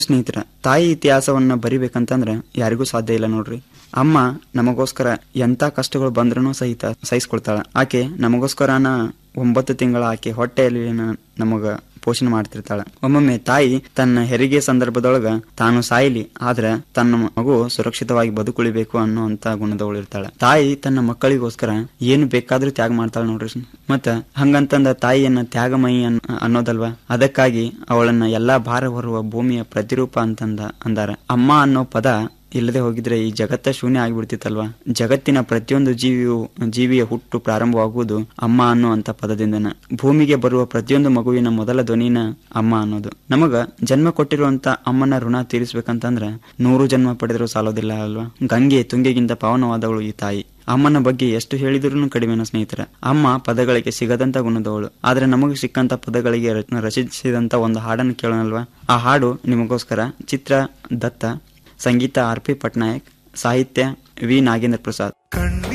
ಸ್ನೇಹಿತರ ತಾಯಿ ಇತಿಹಾಸವನ್ನ ಬರಿಬೇಕಂತಂದ್ರ ಯಾರಿಗೂ ಸಾಧ್ಯ ಇಲ್ಲ ನೋಡ್ರಿ ಅಮ್ಮ ನಮಗೋಸ್ಕರ ಎಂತ ಕಷ್ಟಗಳು ಬಂದ್ರೂ ಸಹಿತ ಸಹಿಸ್ಕೊಳ್ತಾಳ ಆಕೆ ನಮಗೋಸ್ಕರನ ಒಂಬತ್ತು ತಿಂಗಳ ಆಕೆ ಹೊಟ್ಟೆಯಲ್ಲಿ ನ- ನಮಗ ಪೋಷಣೆ ಮಾಡ್ತಿರ್ತಾಳ ಒಮ್ಮೊಮ್ಮೆ ತಾಯಿ ತನ್ನ ಹೆರಿಗೆ ಸಂದರ್ಭದೊಳಗ ತಾನು ಸಾಯ್ಲಿ ಆದ್ರ ತನ್ನ ಮಗು ಸುರಕ್ಷಿತವಾಗಿ ಬದುಕುಳಿಬೇಕು ಅನ್ನುವಂತ ಗುಣದವಳು ಇರ್ತಾಳ ತಾಯಿ ತನ್ನ ಮಕ್ಕಳಿಗೋಸ್ಕರ ಏನು ಬೇಕಾದ್ರೂ ತ್ಯಾಗ ಮಾಡ್ತಾಳ ನೋಡ್ರಿ ಮತ್ತ ಹಂಗಂತಂದ ತಾಯಿಯನ್ನ ತ್ಯಾಗಮಯಿ ಅನ್- ಅನ್ನೋದಲ್ವಾ ಅದಕ್ಕಾಗಿ ಅವಳನ್ನ ಎಲ್ಲಾ ಭಾರ ಹೊರುವ ಭೂಮಿಯ ಪ್ರತಿರೂಪ ಅಂತಂದ ಅಂದಾರ ಅಮ್ಮ ಅನ್ನೋ ಪದ ಇಲ್ಲದೆ ಹೋಗಿದ್ರೆ ಈ ಜಗತ್ತ ಶೂನ್ಯ ಆಗಿಬಿಡ್ತಿತ್ತಲ್ವಾ ಜಗತ್ತಿನ ಪ್ರತಿಯೊಂದು ಜೀವಿಯು ಜೀವಿಯ ಹುಟ್ಟು ಪ್ರಾರಂಭವಾಗುವುದು ಅಮ್ಮ ಅನ್ನೋ ಅಂತ ಪದದಿಂದನ ಭೂಮಿಗೆ ಬರುವ ಪ್ರತಿಯೊಂದು ಮಗುವಿನ ಮೊದಲ ಧ್ವನಿನ ಅಮ್ಮ ಅನ್ನೋದು ನಮಗ ಜನ್ಮ ಕೊಟ್ಟಿರುವಂತ ಅಮ್ಮನ ಋಣ ತೀರಿಸ್ಬೇಕಂತಂದ್ರ ನೂರು ಜನ್ಮ ಪಡೆದರೂ ಸಾಲೋದಿಲ್ಲ ಅಲ್ವಾ ಗಂಗೆ ತುಂಗೆಗಿಂತ ಪಾವನವಾದವಳು ಈ ತಾಯಿ ಅಮ್ಮನ ಬಗ್ಗೆ ಎಷ್ಟು ಹೇಳಿದ್ರು ಕಡಿಮೆನ ಸ್ನೇಹಿತರ ಅಮ್ಮ ಪದಗಳಿಗೆ ಸಿಗದಂತ ಗುಣದವಳು ಆದ್ರೆ ನಮಗೆ ಸಿಕ್ಕಂತ ಪದಗಳಿಗೆ ರ- ರಚಿಸಿದಂತ ಒಂದು ಹಾಡನ್ನು ಕೇಳೋಣಲ್ವಾ ಆ ಹಾಡು ನಿಮಗೋಸ್ಕರ ಚಿತ್ರ ದತ್ತ ಸಂಗೀತ ಆರ್ ಪಿ ಪಟ್ನಾಯಕ್ ಸಾಹಿತ್ಯ ವಿ ನಾಗೇಂದ್ರ ಪ್ರಸಾದ್